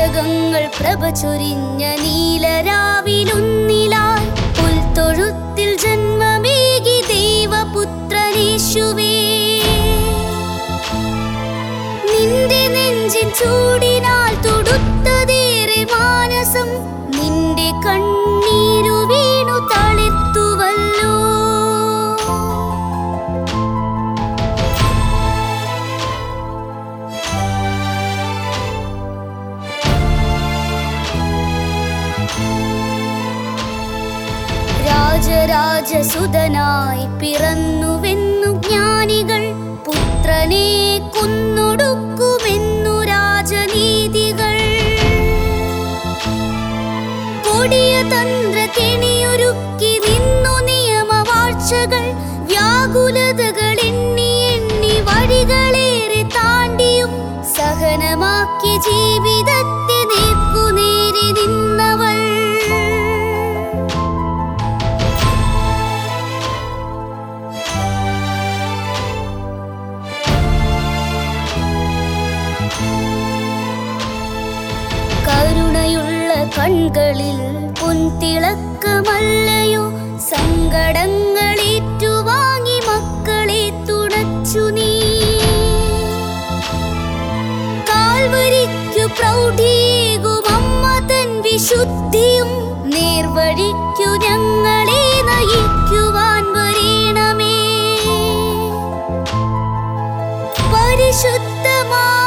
താരകങ്ങൾ പ്രഭ ചൊരിഞ്ഞ നീലരാവിലുന്നിലായി പുൽത്തൊഴുത്തിൽ ജന്മമേകി ദൈവപുത്രനേശുവേ നിന്റെ നെഞ്ചിൻ ചൂടിനാൽ തൊടുത്തതേറെ മാനസം നിന്റെ കണ്ണീരു വീണു തളിർത്തുവല്ലോ രാജരാജസുതനായി പിറന്നുവെന്നു ജ്ഞാനികൾ പുത്രനെ കൊന്നൊടുക്കുമെന്നു രാജനീതികൾ കൊടിയ തന്ത്ര കെണിയൊരുക്കി നിന്നു നിയമവാഴ്ചകൾ വ്യാകുലതകൾ എണ്ണി എണ്ണി വഴികളേറെ താണ്ടിയും സഹനമാക്കി ജീവിതത്തെ നേർക്കുനേരെ നിന്നവൾ കരുണയുള്ള കൺകളിൽ പൊൻതിളക്കമല്ലയോ സങ്കടങ്ങളേറ്റുവാങ്ങി മക്കളെ തുണച്ചു നീ കാൽവരിക്കു പ്രൗഢിയേകും അമ്മ തൻ വിശുദ്ധിയും നേർവഴിക്കു ഞങ്ങളെ നയിക്കുവാൻ വരേണമേ പരിശുദ്ധമാ